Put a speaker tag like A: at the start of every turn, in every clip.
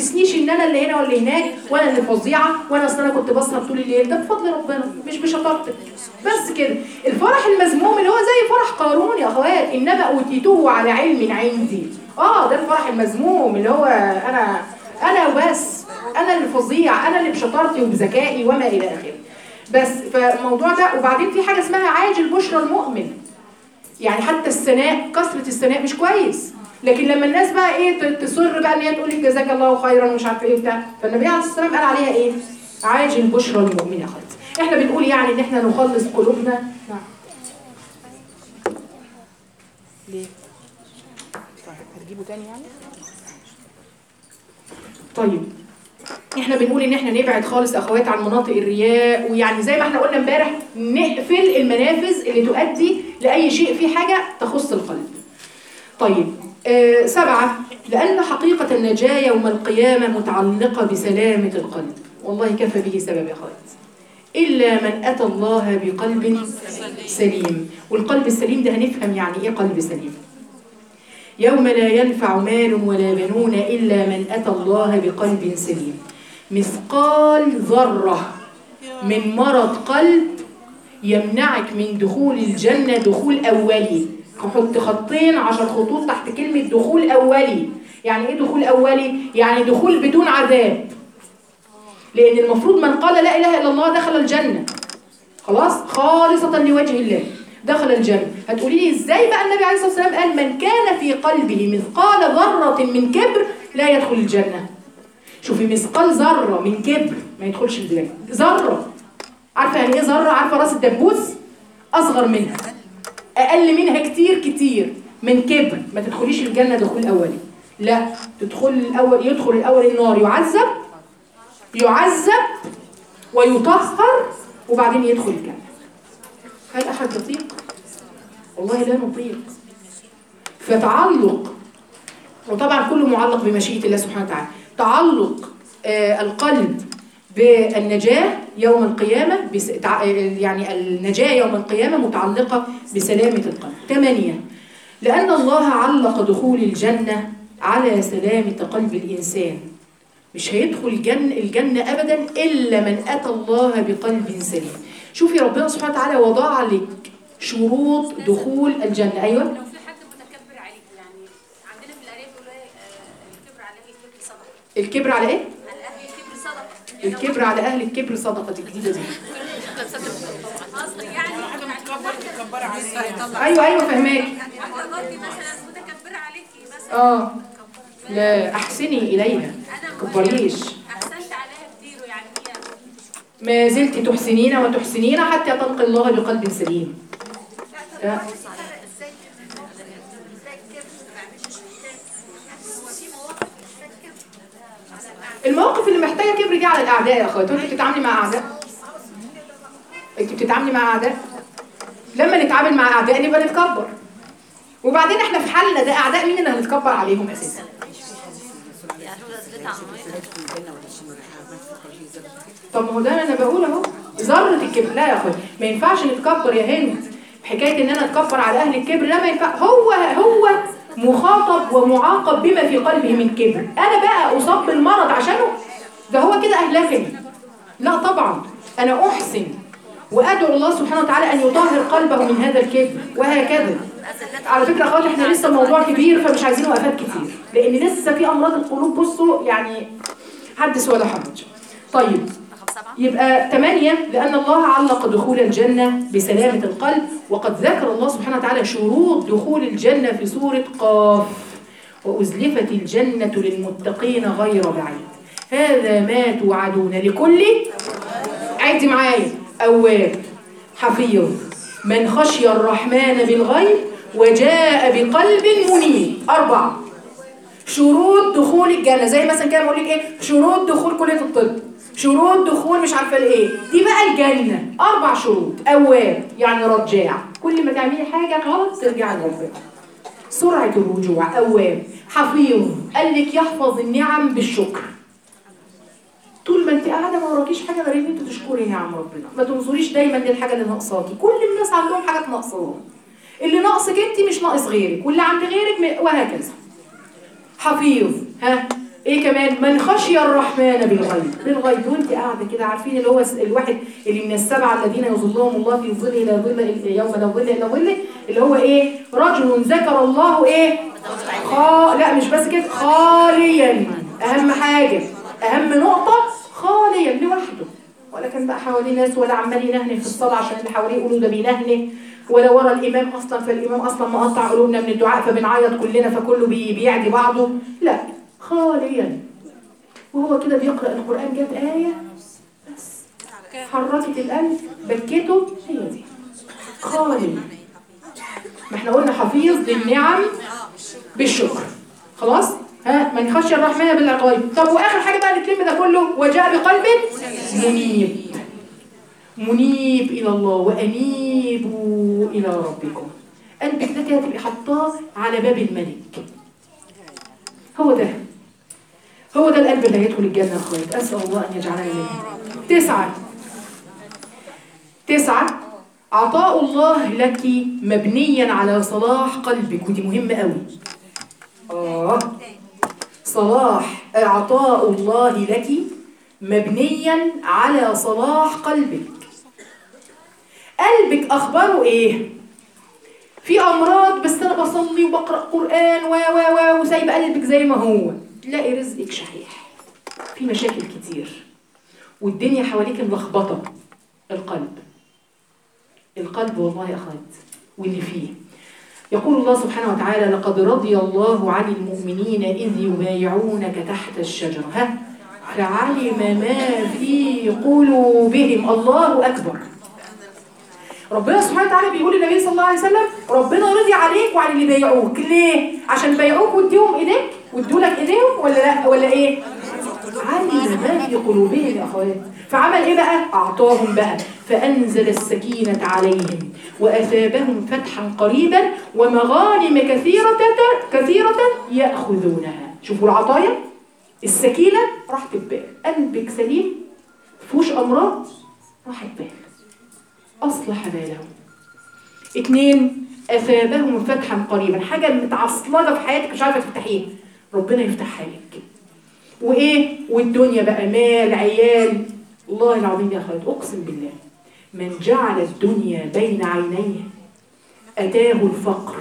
A: تحسسنيش ان انا اللي هنا واللي هناك وانا اللي فظيعه وانا اصل انا كنت بسهر طول الليل ده بفضل ربنا مش بشطارتك بس كده الفرح المذموم اللي هو زي فرح قارون يا اخوات انما اوتيته على علم عندي اه ده الفرح المذموم اللي هو انا انا وبس انا اللي فظيع انا اللي بشطارتي وبذكائي وما الى اخره بس فالموضوع ده وبعدين في حاجه اسمها عاجل بشرى المؤمن يعني حتى الثناء كثره الثناء مش كويس لكن لما الناس بقى ايه ت- تصر بقى ان هي تقول لك جزاك الله خيرا ومش عارفه ايه وبتاع فالنبي عليه الصلاه والسلام قال عليها ايه عاجل بشرى المؤمن يا خالد احنا بنقول يعني ان احنا نخلص قلوبنا نعم
B: ليه؟ طيب هتجيبه تاني يعني؟
A: طيب احنا بنقول ان احنا نبعد خالص اخوات عن مناطق الرياء ويعني زي ما احنا قلنا امبارح نقفل المنافذ اللي تؤدي لاي شيء في حاجه تخص القلب. طيب آه سبعه لان حقيقه النجاه يوم القيامه متعلقه بسلامه القلب والله كفى به سبب يا اخوات. الا من اتى الله بقلب سليم والقلب السليم ده هنفهم يعني ايه قلب سليم. يوم لا ينفع مال ولا بنون إلا من أتى الله بقلب سليم مثقال ذرة من مرض قلب يمنعك من دخول الجنة دخول أولي حط خطين عشر خطوط تحت كلمة دخول أولي يعني إيه دخول أولي؟ يعني دخول بدون عذاب لأن المفروض من قال لا إله إلا الله دخل الجنة خلاص خالصة لوجه الله دخل الجنة هتقولي لي ازاي بقى النبي عليه الصلاة والسلام قال من كان في قلبه مثقال ذرة من كبر لا يدخل الجنة شوفي مثقال ذرة من كبر ما يدخلش الجنة ذرة عارفة يعني ايه ذرة عارفة راس الدبوس أصغر منها أقل منها كتير كتير من كبر ما تدخليش الجنة دخول أولي لا تدخل الأول يدخل الأول النار يعذب يعذب ويطهر وبعدين يدخل الجنة هل أحد يطيق؟ والله لا نطيق فتعلق وطبعا كله معلق بمشيئة الله سبحانه وتعالى تعلق آه القلب بالنجاة يوم القيامة بس تع- آه، يعني النجاة يوم القيامة متعلقة بسلامة القلب ثمانية لأن الله علق دخول الجنة على سلامة قلب الإنسان مش هيدخل الجنة, الجنة أبدا إلا من أتى الله بقلب سليم شوفي ربنا سبحانه وتعالى وضع لك شروط دخول الجنة أيوة
C: لو في حد متكبر عليك يعني عندنا في الارياف بيقولوا ايه آه، الكبر على اهل الكبر صدقه
A: الكبر على إيه؟
C: على اهل الكبر صدقه يعني
A: الكبر على أهل الكبر صدقة الجديدة دي
C: قصدي يعني
B: حاجة متكبر متكبرة عليها
A: أيوة أيوة فهماك
C: واحده مرتي مثلا متكبره عليكي مثلا
A: آه لا أحسني إليها كبريش
C: احسنت عليها كتير ويعني هي
A: ما زلت تحسنين وتحسنين حتى تلقي الله بقلب سليم لا. المواقف اللي محتاجه كبر دي على الاعداء يا اخوات انت بتتعاملي مع اعداء انت بتتعاملي مع اعداء لما نتعامل مع اعداء نبقى نتكبر وبعدين احنا في حالنا ده اعداء مين اللي هنتكبر عليهم اساسا طب ما هو ده انا بقول اهو ذره الكبر لا يا اخويا ما ينفعش نتكبر يا هند حكايه ان انا اتكبر على اهل الكبر لا ما ينفع هو هو مخاطب ومعاقب بما في قلبه من كبر انا بقى اصاب بالمرض عشانه ده هو كده اهلكني لا طبعا انا احسن وادعو الله سبحانه وتعالى ان يطهر قلبه من هذا الكبر وهكذا على فكره اخواتي احنا لسه الموضوع كبير فمش عايزين وقفات كتير لان لسه في امراض القلوب بصوا يعني حدث ولا حرج طيب يبقى ثمانية لأن الله علق دخول الجنة بسلامة القلب وقد ذكر الله سبحانه وتعالى شروط دخول الجنة في سورة قاف وأزلفت الجنة للمتقين غير بعيد هذا ما توعدون لكل عدي معايا أواب حفيظ من خشي الرحمن بالغيب وجاء بقلب منيب أربعة شروط دخول الجنة زي مثلا كده بقول لك ايه شروط دخول كلية الطب شروط دخول مش عارفة الايه دي بقى الجنة أربع شروط أواب يعني رجاع كل ما تعملي حاجة غلط ترجعي لربنا سرعة الرجوع أواب حفيظ قال لك يحفظ النعم بالشكر طول ما انت قاعده ما وراكيش حاجه غير ان انت تشكري نعم ربنا ما تنظريش دايما للحاجه اللي ناقصاكي كل الناس عندهم حاجات ناقصاهم اللي ناقصك انت مش ناقص غيرك واللي عند غيرك م- وهكذا حفيظ ها ايه كمان من خشي الرحمن بالغيب بالغيب وانت قاعده كده عارفين اللي هو س- الواحد اللي من السبعه الذين يظلهم الله في ظله لا ظل إلا- يوم لا ظل الا ظله اللي هو ايه رجل ذكر الله ايه خا... لا مش بس كده خاليا اهم حاجه اهم نقطه خاليا لوحده ولا كان بقى حواليه ناس ولا عمال ينهنه في الصلاه عشان اللي حواليه يقولوا ده بينهنه ولا ورا الامام اصلا فالامام اصلا مقطع قلوبنا من الدعاء فبنعيط كلنا فكله بي... بيعدي بعضه لا خاليا وهو كده بيقرا القران جت ايه بس حركت القلب بكته هي دي خالي ما احنا قلنا حفيظ للنعم بالشكر خلاص ها من خشي الرحمن بالعقاب طب واخر حاجه بقى نتلم ده كله وجاء بقلب منيب منيب الى الله وانيبوا الى ربكم قلبك ده كده تبقي حطاه على باب الملك هو ده هو ده القلب اللي هيدخل الجنه يا اخوات اسال الله ان يجعلنا منه تسعه تسعه عطاء الله لك مبنيا على صلاح قلبك ودي مهمه قوي آه صلاح عطاء الله لك مبنيا على صلاح قلبك قلبك أخباره إيه؟ في أمراض بس أنا بصلي وبقرأ قرآن و و و وسايب قلبك زي ما هو تلاقي رزقك شحيح في مشاكل كتير والدنيا حواليك ملخبطة القلب القلب والله يا أخوات واللي فيه يقول الله سبحانه وتعالى لقد رضي الله عن المؤمنين إذ يبايعونك تحت الشجرة ها فعلم ما في قلوبهم الله أكبر ربنا سبحانه وتعالى بيقول للنبي صلى الله عليه وسلم ربنا رضي عليك وعن اللي بايعوك ليه؟ عشان بايعوك واديهم ايديك وادوا لك ايديهم ولا لا ولا ايه؟ علم ما في قلوبهم يا اخوات فعمل ايه بقى؟ اعطاهم بقى فانزل السكينه عليهم واثابهم فتحا قريبا ومغانم كثيره كثيره ياخذونها شوفوا العطايا السكينه راحت بال قلبك سليم فيهوش امراض راحت بال أصلح بالهم اتنين أثابهم فتحا قريبا حاجة متعصلجة في حياتك مش عارفة تفتحيها ربنا يفتحها لك وإيه والدنيا بقى مال عيال الله العظيم يا أخوات أقسم بالله من جعل الدنيا بين عينيه أتاه الفقر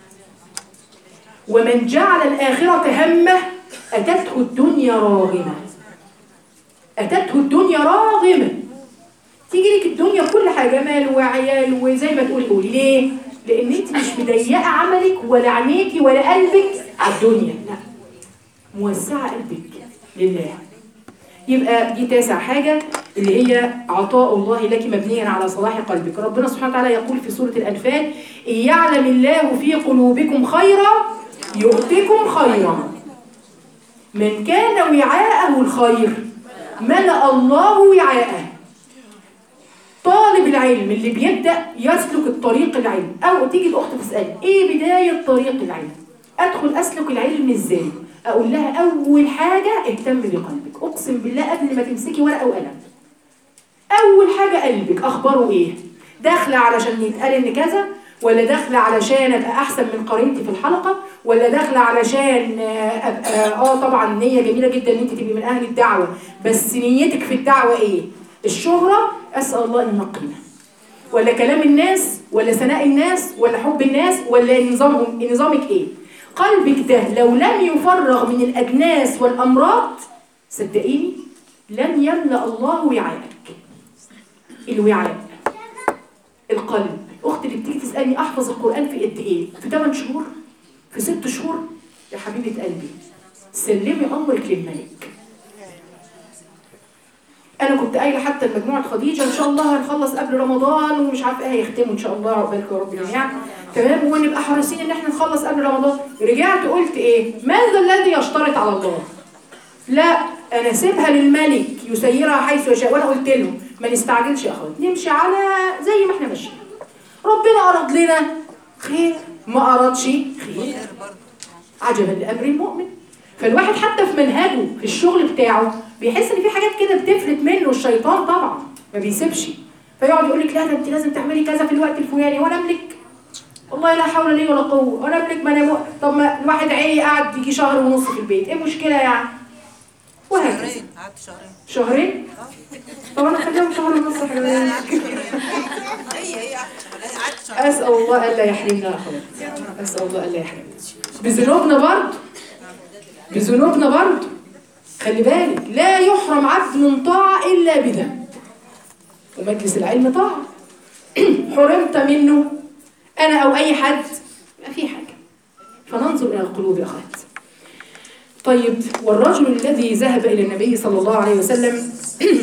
A: ومن جعل الآخرة همه أتته الدنيا راغمة أتته الدنيا راغمة تيجي لك الدنيا كل حاجه مال وعيال وزي ما تقولي قولي ليه؟ لان انت مش مضيقه عملك ولا عينيكي ولا قلبك على الدنيا لا موسعه قلبك لله يبقى دي تاسع حاجة اللي هي عطاء الله لك مبنيا على صلاح قلبك ربنا سبحانه وتعالى يقول في سورة الأنفال إن يعلم الله في قلوبكم خيرا يؤتكم خيرا من كان وعاءه الخير ملأ الله وعاءه طالب العلم اللي بيبدأ يسلك الطريق العلم أو تيجي الأخت تسألي إيه بداية طريق العلم أدخل أسلك العلم إزاي أقول لها أول حاجة اهتم بقلبك أقسم بالله قبل ما تمسكي ورقة وقلم أول حاجة قلبك أخباره إيه داخلة علشان يتقال إن كذا ولا داخلة علشان أبقى أحسن من قرينتي في الحلقة ولا داخلة علشان آه، أبقى آه طبعا نية جميلة جدا إن أنت تبقي من أهل الدعوة بس نيتك في الدعوة إيه الشهرة أسأل الله أن ينقينا ولا كلام الناس ولا ثناء الناس ولا حب الناس ولا نظامهم نظامك ايه قلبك ده لو لم يفرغ من الأجناس والأمراض صدقيني لن يملأ الله وعاءك الوعاء القلب الأخت اللي بتيجي تسألني أحفظ القرآن في قد إيه؟ في 8 شهور؟ في 6 شهور؟ يا حبيبة قلبي سلمي أمرك للملك انا كنت قايله حتى لمجموعه خديجه ان شاء الله هنخلص قبل رمضان ومش عارفه ايه هيختموا ان شاء الله عقبالك يا رب جميعا تمام ونبقى حريصين ان احنا نخلص قبل رمضان رجعت قلت ايه ماذا الذي يشترط على الله لا انا سيبها للملك يسيرها حيث يشاء وانا قلت لهم ما نستعجلش يا اخوات نمشي على زي ما احنا ماشيين ربنا اراد لنا خير ما ارادش خير عجبا لامر المؤمن فالواحد حتى في منهجه في الشغل بتاعه بيحس ان في حاجات كده بتفلت منه الشيطان طبعا ما بيسيبش فيقعد يقول لك لا ده انت لازم تعملي كذا في الوقت الفلاني وانا املك والله لا حول لي ولا قوه وانا املك ما انا مو... طب ما الواحد عي قاعد يجي شهر ونص في البيت ايه المشكله يعني
D: شهرين قعدت شهرين
A: شهرين طب انا خليهم شهر ونص يا حبايبي
D: هي هي قعدت شهرين
A: اسال الله الا يحرمنا يا اخوات اسال الله الا يحرمنا بذنوبنا برضه بذنوبنا برضه خلي بالك لا يحرم عبد من طاعه الا بذنب ومجلس العلم طاعه حرمت منه انا او اي حد ما في حاجه فننظر الى القلوب يا اخوات طيب والرجل الذي ذهب الى النبي صلى الله عليه وسلم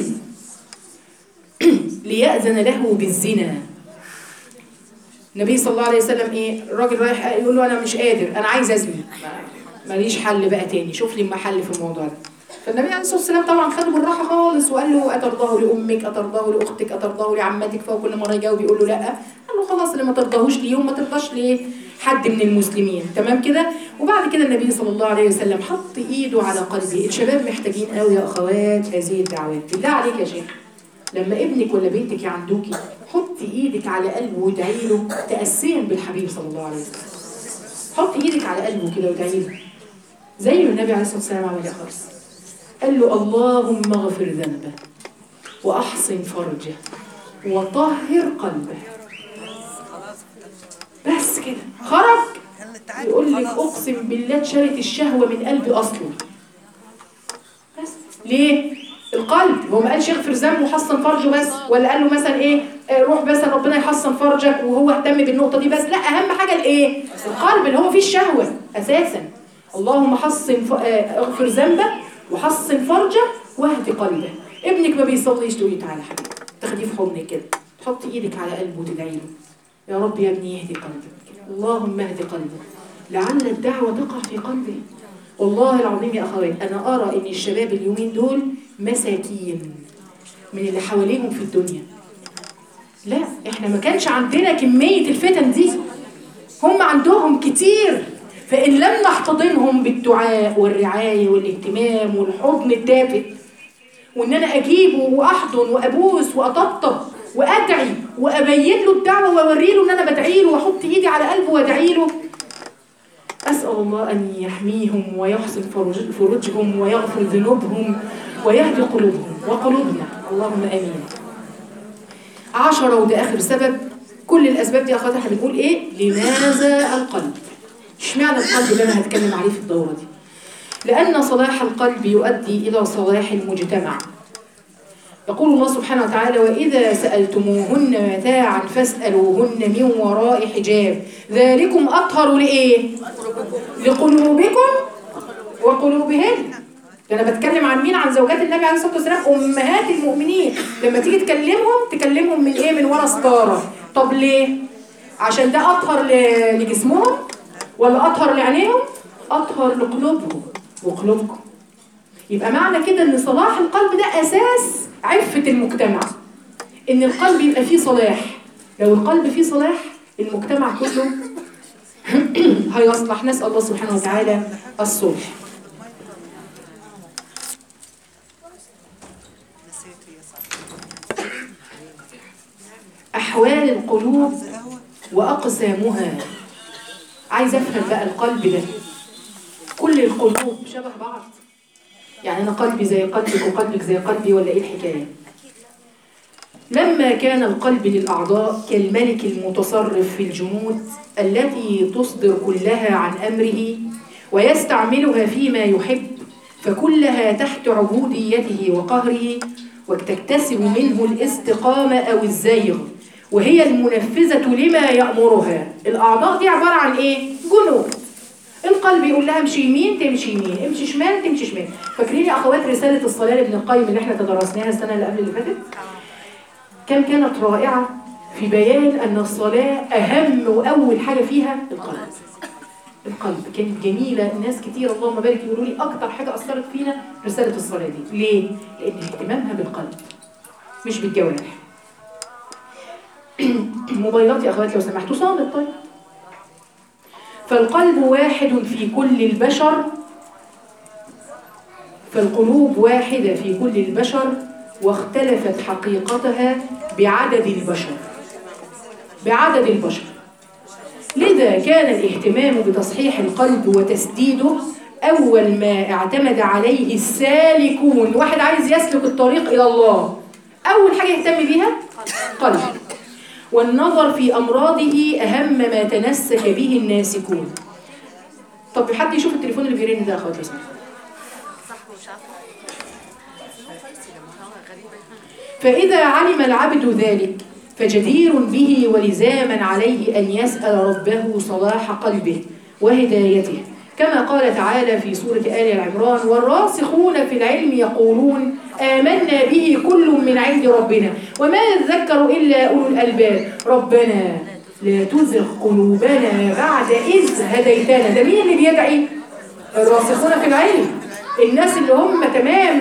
A: ليأذن له بالزنا النبي صلى الله عليه وسلم ايه الراجل رايح يقول له انا مش قادر انا عايز ازني ما- ماليش حل بقى تاني شوف لي محل في الموضوع ده فالنبي عليه الصلاه والسلام طبعا خده بالراحه خالص وقال له اترضاه لامك اترضاه لاختك اترضاه لعمتك فهو كل مره يجاوب يقول له لا قال له خلاص اللي ما ترضاهوش ليهم ما ترضاش ليه حد من المسلمين تمام كده وبعد كده النبي صلى الله عليه وسلم حط ايده على قلبي الشباب محتاجين قوي يا اخوات هذه الدعوات بالله عليك يا شيخ لما ابنك ولا بنتك يعندوكي حطي ايدك على قلبه وادعي له تأسيا بالحبيب صلى الله عليه وسلم حطي ايدك على قلبه كده وادعي له زي ما النبي عليه الصلاه والسلام عمل يا خالص قال له اللهم اغفر ذنبه واحصن فرجه وطهر قلبه بس كده خرج
D: كان التعادل
A: يقول لك
D: خلاص
A: اقسم بالله اتشالت الشهوه من قلبي اصلا بس ليه القلب هو ما قالش اغفر ذنبه وحصن فرجه بس ولا قال له مثلا ايه آه، روح بس ربنا يحصن فرجك وهو اهتم بالنقطه دي بس لا اهم حاجه الايه القلب اللي هو فيه الشهوه اساسا اللهم حصن ف... آه، اغفر ذنبه وحصن فرجه واهد قلبه ابنك ما بيصليش تقولي تعالى حبيبي تاخديه في حضنك كده تحطي ايدك على قلبه وتدعي له يا رب يا ابني يهدي قلبك اللهم اهد قلبه لعل الدعوة تقع في قلبه والله العظيم يا أخوات أنا أرى إن الشباب اليومين دول مساكين من اللي حواليهم في الدنيا لا إحنا ما كانش عندنا كمية الفتن دي هم عندهم كتير فإن لم نحتضنهم بالدعاء والرعاية والاهتمام والحضن الدافئ وان انا اجيبه واحضن وابوس واطبطب وادعي وابين له الدعوه واوري له ان انا بدعي له واحط ايدي على قلبه وادعي له اسال الله ان يحميهم ويحسن فرج- فرجهم ويغفر ذنوبهم ويهدي قلوبهم وقلوبنا اللهم امين عشرة وده اخر سبب كل الاسباب دي يا اخواتي احنا بنقول ايه لماذا القلب اشمعنى القلب اللي انا هتكلم عليه في الدوره دي لأن صلاح القلب يؤدي إلى صلاح المجتمع يقول الله سبحانه وتعالى وإذا سألتموهن متاعا فاسألوهن من وراء حجاب ذلكم أطهر لإيه؟ لقلوبكم وقلوبهن ده أنا بتكلم عن مين؟ عن زوجات النبي عليه الصلاة والسلام أمهات المؤمنين لما تيجي تكلمهم تكلمهم من إيه؟ من ورا ستارة طب ليه؟ عشان ده أطهر ل- لجسمهم ولا أطهر لعينيهم؟ أطهر لقلوبهم وقلوبكم يبقى معنى كده ان صلاح القلب ده اساس عفة المجتمع ان القلب يبقى فيه صلاح لو القلب فيه صلاح المجتمع كله هيصلح نسأل الله سبحانه وتعالى الصلح
D: نسيت هي صح
A: أحوال القلوب
D: قهوه
A: وأقسامها عايز أفهم بقى القلب ده كل القلوب شبه بعض يعني أنا قلبي زي قلبك وقلبك زي قلبي ولا إيه الحكاية لما كان القلب للأعضاء كالملك المتصرف في الجمود التي تصدر كلها عن أمره ويستعملها فيما يحب فكلها تحت عبوديته وقهره وتكتسب منه الاستقامة أو الزيغ وهي المنفذة لما يأمرها الأعضاء دي عبارة عن إيه؟ جنود القلب يقول لها امشي يمين تمشي يمين امشي شمال تمشي شمال فاكرين يا اخوات رساله الصلاه لابن القيم اللي احنا تدرسناها السنه اللي قبل اللي فاتت كم كانت رائعه في بيان ان الصلاه اهم واول حاجه فيها القلب القلب كانت جميله ناس كتير اللهم بارك يقولوا لي اكتر حاجه اثرت فينا رساله الصلاه دي ليه لان اهتمامها بالقلب مش بالجوارح موبايلات يا اخوات لو سمحتوا صامت طيب فالقلب واحد في كل البشر فالقلوب واحدة في كل البشر واختلفت حقيقتها بعدد البشر بعدد البشر لذا كان الاهتمام بتصحيح القلب وتسديده أول ما اعتمد عليه السالكون واحد عايز يسلك الطريق إلى الله أول حاجة يهتم بيها قلب والنظر في أمراضه أهم ما تنسك به الناسكون طب حد يشوف التليفون اللي بيرن ده يا أخواتي فإذا علم العبد ذلك فجدير به ولزاما عليه أن يسأل ربه صلاح قلبه وهدايته كما قال تعالى في سورة آل عمران والراسخون في العلم يقولون آمنا به كل من عند ربنا وما يذكر إلا أولو الألباب ربنا لا تزغ قلوبنا بعد إذ هديتنا ده مين اللي بيدعي الراسخون في العلم الناس اللي هم تمام